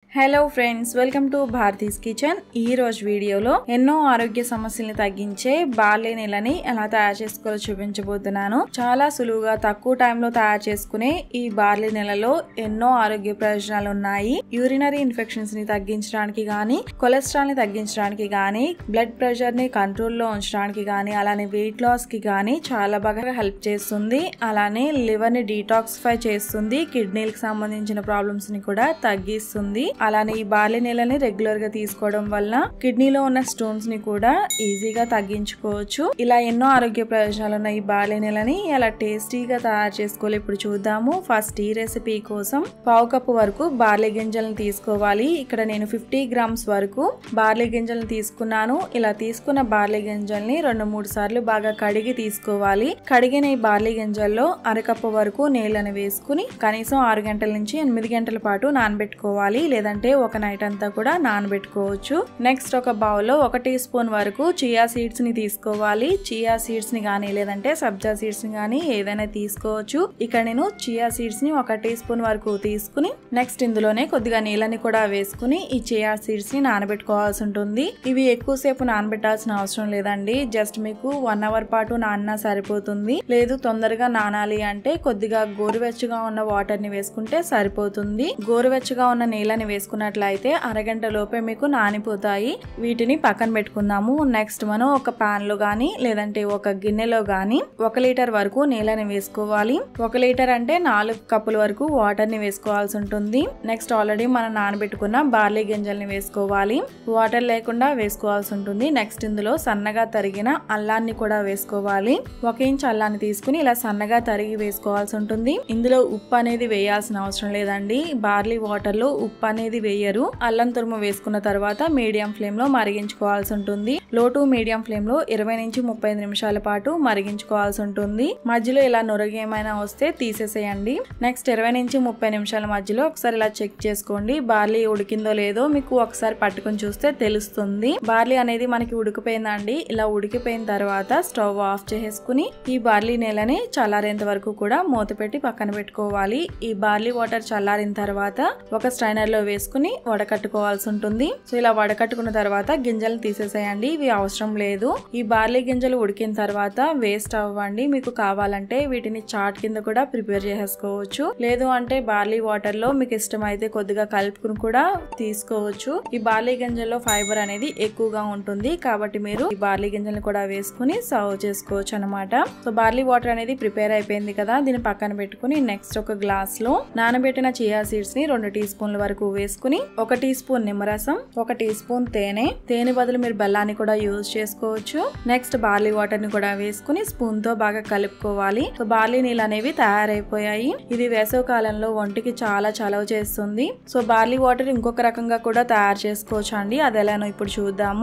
hello friends welcome to Bharati's kitchen ఈ రోజు వీడియోలో ఎన్నో ఆరోగ్య సమస్యల్ని తగ్గించే బార్లీ నీళ్ళని ఎలా తయారు చేసుకోవాలో చూపించబోతున్నాను చాలా సులువుగా తక్కువ టైంలో తయారు చేసుకునే ఈ బార్లీ నీళ్ళలో ఎన్నో ఆరోగ్య ప్రయోజనాలు ఉన్నాయి యూరినరీ ఇన్ఫెక్షన్స్ ని తగ్గించడానికి గానీ కొలెస్ట్రాల్ ని తగ్గించడానికి గానీ బ్లడ్ ప్రెషర్ ని కంట్రోల్లో ఉంచడానికి గానీ అలానే వెయిట్ లాస్ కి గానీ చాలా బాగా హెల్ప్ చేస్తుంది అలానే లివర్ ని డీటాక్సిఫై చేస్తుంది కిడ్నీలకు సంబంధించిన ప్రాబ్లమ్స్ ని కూడా తగ్గిస్తుంది అలానే ఈ బార్లీ నీళ్ళని రెగ్యులర్ గా తీసుకోవడం వల్ల కిడ్నీలో ఉన్న స్టోన్స్ ని కూడా ఈజీగా తగ్గించుకోవచ్చు ఇలా ఎన్నో ఆరోగ్య ప్రయోజనాలు ఉన్న ఈ బార్లీ నీళ్ళని ఎలా టేస్టీగా తయారు చేసుకోవాలి ఇప్పుడు చూద్దాము ఫస్ట్ ఈ రెసిపీ కోసం పావు కప్పు వరకు బార్లీ గింజలను తీసుకోవాలి ఇక్కడ నేను ఫిఫ్టీ గ్రామ్స్ వరకు బార్లీ గింజలను తీసుకున్నాను ఇలా తీసుకున్న బార్లీ గింజల్ని రెండు మూడు సార్లు బాగా కడిగి తీసుకోవాలి కడిగిన ఈ బార్లీ గింజల్లో అరకప్పు వరకు నీళ్ళని వేసుకుని కనీసం ఆరు గంటల నుంచి ఎనిమిది గంటల పాటు నానబెట్టుకోవాలి లేదంటే ఒక నైట్ అంతా కూడా నానబెట్టుకోవచ్చు నెక్స్ట్ ఒక బౌల్లో ఒక టీ స్పూన్ వరకు చియా సీడ్స్ ని తీసుకోవాలి చియా సీడ్స్ ని కానీ లేదంటే సబ్జా సీడ్స్ ని కానీ ఏదైనా తీసుకోవచ్చు ఇక్కడ నేను చియా సీడ్స్ ని ఒక టీ స్పూన్ వరకు తీసుకుని నెక్స్ట్ ఇందులోనే కొద్దిగా నీళ్ళని కూడా వేసుకుని ఈ చియా సీడ్స్ ని నానబెట్టుకోవాల్సి ఉంటుంది ఇవి ఎక్కువసేపు నానబెట్టాల్సిన అవసరం లేదండి జస్ట్ మీకు వన్ అవర్ పాటు నాన్న సరిపోతుంది లేదు తొందరగా నానాలి అంటే కొద్దిగా గోరువెచ్చగా ఉన్న వాటర్ ని వేసుకుంటే సరిపోతుంది గోరువెచ్చగా ఉన్న నీళ్ళని వేసుకున్నట్లయితే అరగంట లోపే మీకు నానిపోతాయి వీటిని పక్కన పెట్టుకుందాము నెక్స్ట్ మనం ఒక పాన్ లో గానీ లేదంటే ఒక గిన్నెలో గానీ ఒక లీటర్ వరకు నీళ్ళని వేసుకోవాలి ఒక లీటర్ అంటే నాలుగు కప్పుల వరకు వాటర్ ని వేసుకోవాల్సి ఉంటుంది నెక్స్ట్ ఆల్రెడీ మనం నానబెట్టుకున్న బార్లీ గింజల్ని వేసుకోవాలి వాటర్ లేకుండా వేసుకోవాల్సి ఉంటుంది నెక్స్ట్ ఇందులో సన్నగా తరిగిన అల్లాన్ని కూడా వేసుకోవాలి ఒక ఇంచ్ అల్లాన్ని తీసుకుని ఇలా సన్నగా తరిగి వేసుకోవాల్సి ఉంటుంది ఇందులో ఉప్పు అనేది వేయాల్సిన అవసరం లేదండి బార్లీ వాటర్ లో ఉప్పు అనేది వేయరు అల్లం తురుము వేసుకున్న తర్వాత మీడియం ఫ్లేమ్ లో మరిగించుకోవాల్సి ఉంటుంది లో టు మీడియం ఫ్లేమ్ లో ఇరవై నుంచి ముప్పై నిమిషాల పాటు మరిగించుకోవాల్సి ఉంటుంది మధ్యలో ఇలా నొరగ ఏమైనా వస్తే తీసేసేయండి నెక్స్ట్ ఇరవై నుంచి ముప్పై నిమిషాల మధ్యలో ఒకసారి ఇలా చెక్ చేసుకోండి బార్లీ ఉడికిందో లేదో మీకు ఒకసారి పట్టుకొని చూస్తే తెలుస్తుంది బార్లీ అనేది మనకి ఉడికిపోయిందండి ఇలా ఉడికిపోయిన తర్వాత స్టవ్ ఆఫ్ చేసేసుకుని ఈ బార్లీ నీళ్ళని చల్లారేంత వరకు కూడా మూత పెట్టి పక్కన పెట్టుకోవాలి ఈ బార్లీ వాటర్ చల్లారిన తర్వాత ఒక స్ట్రైనర్ లో వేసుకుని వడకట్టుకోవాల్సి ఉంటుంది సో ఇలా వడకట్టుకున్న తర్వాత గింజలు తీసేసేయండి ఇవి అవసరం లేదు ఈ బార్లీ గింజలు ఉడికిన తర్వాత వేస్ట్ అవ్వండి మీకు కావాలంటే వీటిని చాట్ కింద కూడా ప్రిపేర్ చేసుకోవచ్చు లేదు అంటే బార్లీ వాటర్ లో మీకు ఇష్టమైతే కొద్దిగా కలుపుకుని కూడా తీసుకోవచ్చు ఈ బార్లీ గింజల్లో ఫైబర్ అనేది ఎక్కువగా ఉంటుంది కాబట్టి మీరు ఈ బార్లీ గింజలను కూడా వేసుకుని సర్వ్ చేసుకోవచ్చు అనమాట సో బార్లీ వాటర్ అనేది ప్రిపేర్ అయిపోయింది కదా దీన్ని పక్కన పెట్టుకుని నెక్స్ట్ ఒక గ్లాస్ లో నానబెట్టిన చియా సీడ్స్ ని రెండు టీ స్పూన్ల వరకు వేసుకుని ఒక టీ స్పూన్ నిమ్మరసం ఒక టీ స్పూన్ తేనె తేనె బదులు మీరు బెల్లాన్ని కూడా యూజ్ చేసుకోవచ్చు నెక్స్ట్ బార్లీ వాటర్ ని కూడా వేసుకుని స్పూన్ తో బాగా కలుపుకోవాలి సో బార్లీ నీళ్ళు అనేవి తయారైపోయాయి ఇది వేసవ కాలంలో ఒంటికి చాలా చలవ చేస్తుంది సో బార్లీ వాటర్ ఇంకొక రకంగా కూడా తయారు చేసుకోవచ్చు అండి అది ఎలానో ఇప్పుడు చూద్దాము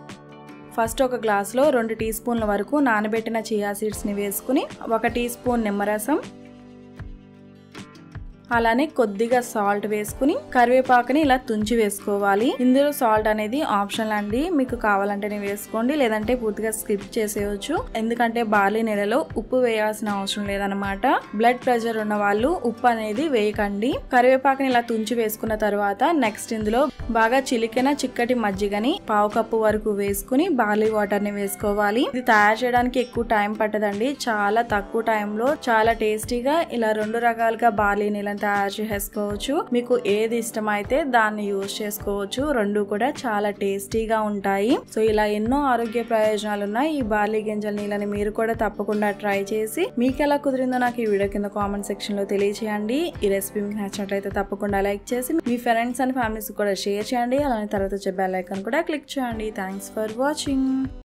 ఫస్ట్ ఒక గ్లాస్లో రెండు టీ స్పూన్ల వరకు నానబెట్టిన చియా సీడ్స్ని వేసుకుని ఒక టీ స్పూన్ నిమ్మరసం అలానే కొద్దిగా సాల్ట్ వేసుకుని కరివేపాకుని ఇలా తుంచి వేసుకోవాలి ఇందులో సాల్ట్ అనేది ఆప్షనల్ అండి మీకు కావాలంటేనే వేసుకోండి లేదంటే పూర్తిగా స్కిప్ చేసేయచ్చు ఎందుకంటే బార్లీ నెలలో ఉప్పు వేయాల్సిన అవసరం లేదనమాట బ్లడ్ ప్రెషర్ ఉన్న వాళ్ళు ఉప్పు అనేది వేయకండి కరివేపాకుని ఇలా తుంచి వేసుకున్న తర్వాత నెక్స్ట్ ఇందులో బాగా చిలికిన చిక్కటి మజ్జిగని పావు కప్పు వరకు వేసుకుని బార్లీ వాటర్ ని వేసుకోవాలి ఇది తయారు చేయడానికి ఎక్కువ టైం పట్టదండి చాలా తక్కువ టైంలో చాలా టేస్టీగా ఇలా రెండు రకాలుగా బార్లీ నీళ్ళని తయారు చేసుకోవచ్చు మీకు ఏది ఇష్టమైతే దాన్ని యూజ్ చేసుకోవచ్చు రెండు కూడా చాలా టేస్టీగా ఉంటాయి సో ఇలా ఎన్నో ఆరోగ్య ప్రయోజనాలు ఉన్నాయి ఈ బార్లీ గింజల నీళ్ళని మీరు కూడా తప్పకుండా ట్రై చేసి మీకు ఎలా కుదిరిందో నాకు ఈ వీడియో కింద కామెంట్ సెక్షన్ లో తెలియచేయండి ఈ రెసిపీ మీకు నచ్చినట్లయితే తప్పకుండా లైక్ చేసి మీ ఫ్రెండ్స్ అండ్ ఫ్యామిలీస్ కూడా షేర్ చేయండి అలానే తర్వాత వచ్చే బెల్ ఐకాన్ కూడా క్లిక్ చేయండి థ్యాంక్స్ ఫర్ వాచింగ్